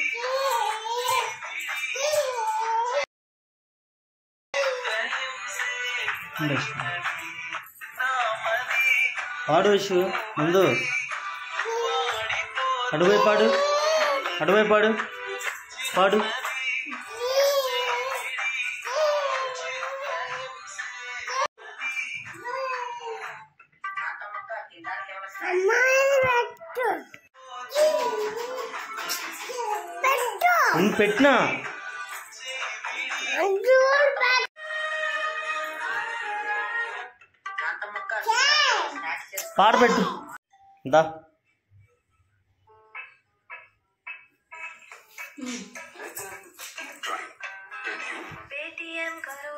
ఉండు విషు. పాడు విషు ముందు అటువైపు పాడు అటువైపు పాడు పాడు ఉం, పెట్టినా పాట పెట్టు దా पेटीएम करो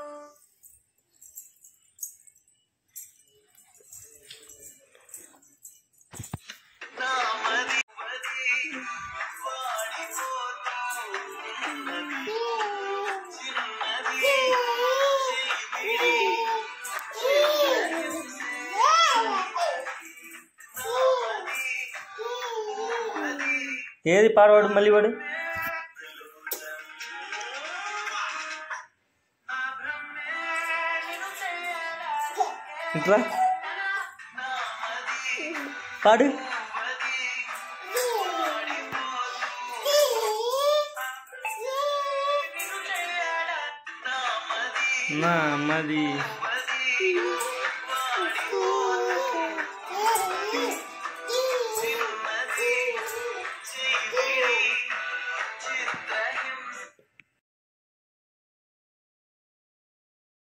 ఏది పాడవాడు మళ్ళీ వాడు ఇట్లా పాడు నా అమ్మది